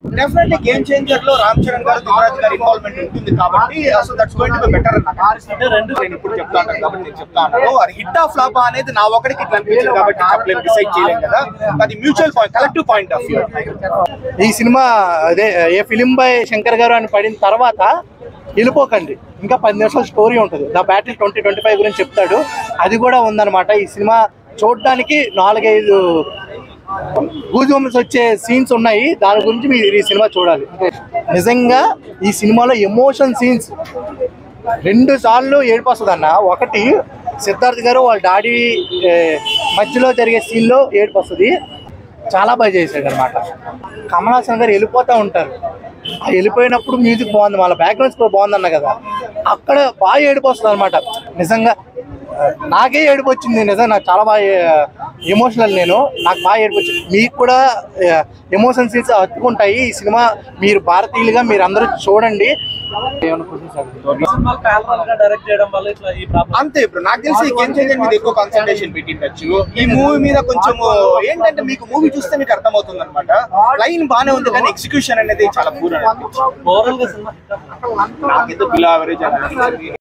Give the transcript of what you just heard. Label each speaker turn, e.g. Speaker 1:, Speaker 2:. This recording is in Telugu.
Speaker 1: డెఫినెట్లీ గేమ్ చేంజర్ లో రామ్ చరణ్ గారు దివరాజ్ గారి ఇన్వాల్వ్మెంట్ ఉంటుంది కాబట్టి so that's going to be better అంటే రెండు నేను ఇప్పుడు చెప్తా ఉంటాను కాబట్టి నేను చెప్తా ఉన్నాను అది హిట్ ఆఫ్ ఫ్లాప్ అనేది నా ఒకరికి ఇట్లా అనిపించింది కాబట్టి చెప్పలేము డిసైడ్ చేయలేం కదా అది mutual point collective point of view
Speaker 2: ఈ సినిమా అదే ఏ ఫిలిం బై శంకర్ గారు అని పడిన తర్వాత వెళ్ళిపోకండి ఇంకా పది నిమిషాల స్టోరీ ఉంటుంది the battle twenty twenty five గురించి చెప్తాడు అది కూడా ఉందన్నమాట ఈ సినిమా చూడడానికి నాలుగైదు గూజుమ్స్ వచ్చే సీన్స్ ఉన్నాయి దాని గురించి మీరు ఈ సినిమా చూడాలి నిజంగా ఈ సినిమాలో ఎమోషన్ సీన్స్ రెండు సార్లు ఏడుపు వస్తుంది అన్న ఒకటి సిద్ధార్థ్ గారు వాళ్ళ డాడీ ఏ, మధ్యలో జరిగే సీన్లో ఏడుపు వస్తుంది చాలా బాగా చేశాడు అనమాట కమల్ హాసన్ గారు వెళ్ళిపోతూ ఉంటారు ఆ వెళ్ళిపోయినప్పుడు మ్యూజిక్ బాగుంది వాళ్ళ బ్యాక్గ్రౌండ్ స్కోర్ బాగుందన్న కదా అక్కడ బాగా ఏడుపు వస్తుంది అనమాట నిజంగా ఆ, నాకే ఏడుపు వచ్చింది నిజంగా నాకు చాలా బాగా ఎమోషనల్ నేను నాకు బాగా ఏడుపు వచ్చింది మీకు కూడా ఎమోషన్ సీన్స్ హత్తుకుంటాయి ఈ సినిమా మీరు భారతీయులుగా మీరు అందరూ చూడండి ఏమైనా questions అడగండి.
Speaker 3: సినిమాలు parallel గా డైరెక్ట్ చేయడం వల్ల ఇట్లా ఈ ప్రాబ్లం
Speaker 1: అంతే ఇప్పుడు నాకు తెలిసి గేమ్ చేంజర్ మీద ఎక్కువ కాన్సన్ట్రేషన్ పెట్టిండొచ్చు ఈ మూవీ మీద కొంచెం ఏంటంటే మీకు మూవీ చూస్తే మీకు అర్థమవుతుంది అనమాట లైన్ బానే ఉంది కానీ ఎగ్జిక్యూషన్ అనేది చాలా పూర్
Speaker 3: ఓవరాల్ గా సినిమా
Speaker 1: నాకైతే బిలో యావరేజ్ అనిపించింది